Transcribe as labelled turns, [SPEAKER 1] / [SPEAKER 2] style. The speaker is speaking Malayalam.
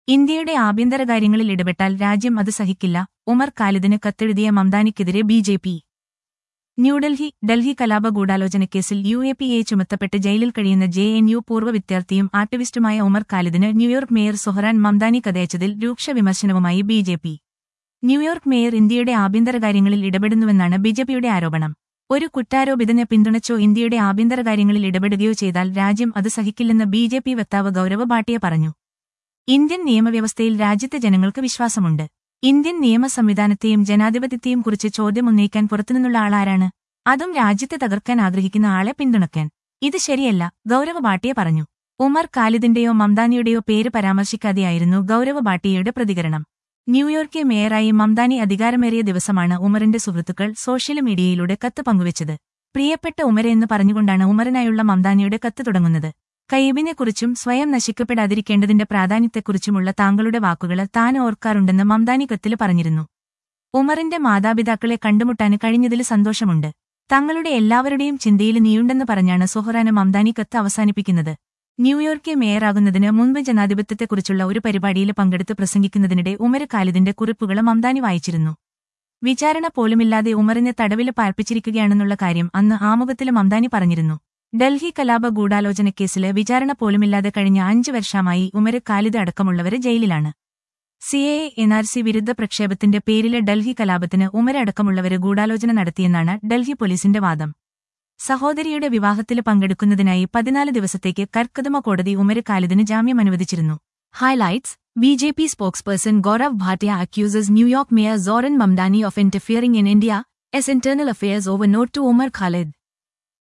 [SPEAKER 1] ഇന്ത്യയുടെ ആഭ്യന്തര കാര്യങ്ങളിൽ ഇടപെട്ടാൽ രാജ്യം അത് സഹിക്കില്ല ഉമർ ഖാലിദിന് കത്തെഴുതിയ മംദാനിക്കെതിരെ B J P New Delhi Delhi കലാപ ഗൂഢാലോചനക്കേസിൽ യു എ പി എ ചുമത്തപ്പെട്ട് ജയിലിൽ കഴിയുന്ന ജെ എൻ യു പൂർവ്വ വിദ്യാർത്ഥിയും ആക്ടിവിസ്റ്റുമായ ഉമർ ഖാലിദിന് ന്യൂയോർക്ക് മേയർ സുഹറാൻ മംദാനി കഥയച്ചതിൽ രൂക്ഷ വിമർശനവുമായി B J P New York mayor ഇന്ത്യയുടെ ആഭ്യന്തര കാര്യങ്ങളിൽ ഇടപെടുന്നുവെന്നാണ് ബിജെപിയുടെ ആരോപണം ഒരു കുറ്റാരോപിതനെ പിന്തുണച്ചോ ഇന്ത്യയുടെ ആഭ്യന്തര കാര്യങ്ങളിൽ ഇടപെടുകയോ ചെയ്താൽ രാജ്യം അത് സഹിക്കില്ലെന്ന് ബി ജെ പി വക്താവ് ഗൌരവ് ഭാട്ടിയ പറഞ്ഞു ഇന്ത്യൻ നിയമവ്യവസ്ഥയിൽ രാജ്യത്തെ ജനങ്ങൾക്ക് വിശ്വാസമുണ്ട് ഇന്ത്യൻ നിയമ സംവിധാനത്തെയും ജനാധിപത്യത്തെയും കുറിച്ച് ചോദ്യം ഉന്നയിക്കാൻ പുറത്തുനിന്നുള്ള ആളാരാണ് അതും രാജ്യത്തെ തകർക്കാൻ ആഗ്രഹിക്കുന്ന ആളെ പിന്തുണയ്ക്കാൻ ഇത് ശരിയല്ല ഗൌരവ് ഭാട്ടിയ പറഞ്ഞു ഉമർ ഖാലിദിന്റെയോ മംദാനിയുടെയോ പേര് പരാമർശിക്കാതെയായിരുന്നു ഗൌരവ് ഭാട്ടിയയുടെ പ്രതികരണം ന്യൂയോർക്കെ മേയറായി മംദാനി അധികാരമേറിയ ദിവസമാണ് ഉമറിന്റെ സുഹൃത്തുക്കൾ സോഷ്യൽ മീഡിയയിലൂടെ കത്ത് പങ്കുവച്ചത് പ്രിയപ്പെട്ട ഉമരെ എന്ന് പറഞ്ഞുകൊണ്ടാണ് ഉമറിനായുള്ള മംദാനിയുടെ കത്ത് തുടങ്ങുന്നത് കയ്യബിനെക്കുറിച്ചും സ്വയം നശിക്കപ്പെടാതിരിക്കേണ്ടതിന്റെ പ്രാധാന്യത്തെക്കുറിച്ചുമുള്ള താങ്കളുടെ വാക്കുകൾ താൻ ഓർക്കാറുണ്ടെന്ന് മംദാനി കത്തിൽ പറഞ്ഞിരുന്നു ഉമറിന്റെ മാതാപിതാക്കളെ കണ്ടുമുട്ടാൻ കഴിഞ്ഞതിൽ സന്തോഷമുണ്ട് തങ്ങളുടെ എല്ലാവരുടെയും ചിന്തയിൽ നീയുണ്ടെന്ന് പറഞ്ഞാണ് സുഹറാന് മംദാനി കത്ത് അവസാനിപ്പിക്കുന്നത് ന്യൂയോർക്കെ മേയറാകുന്നതിന് മുൻപ് ജനാധിപത്യത്തെക്കുറിച്ചുള്ള ഒരു പരിപാടിയിൽ പങ്കെടുത്ത് പ്രസംഗിക്കുന്നതിനിടെ ഉമർ ഖാലിദിന്റെ കുറിപ്പുകൾ മംദാനി വായിച്ചിരുന്നു വിചാരണ പോലുമില്ലാതെ ഉമറിനെ തടവിൽ പാർപ്പിച്ചിരിക്കുകയാണെന്നുള്ള കാര്യം അന്ന് ആമുഖത്തിൽ മംദാനി പറഞ്ഞിരുന്നു ഡൽഹി കലാപ ഗൂഢാലോചനക്കേസില് വിചാരണ പോലുമില്ലാതെ കഴിഞ്ഞ അഞ്ചു വർഷമായി ഉമര് ഖാലിദ് അടക്കമുള്ളവര് ജയിലിലാണ് സിഎ എൻആർസി വിരുദ്ധ പ്രക്ഷേപത്തിന്റെ പേരില് ഡൽഹി കലാപത്തിന് ഉമര് അടക്കമുള്ളവര് ഗൂഢാലോചന നടത്തിയെന്നാണ് ഡൽഹി പോലീസിന്റെ വാദം സഹോദരിയുടെ വിവാഹത്തിൽ പങ്കെടുക്കുന്നതിനായി പതിനാല് ദിവസത്തേക്ക് കർക്കദമ കോടതി ഉമര് ഖാലിദിന് ജാമ്യം അനുവദിച്ചിരുന്നു highlights B J P spokesperson Gaurav Bhatia accuses New York mayor Zohran Mamdani of interfering in India's internal affairs over note to Umar Khalid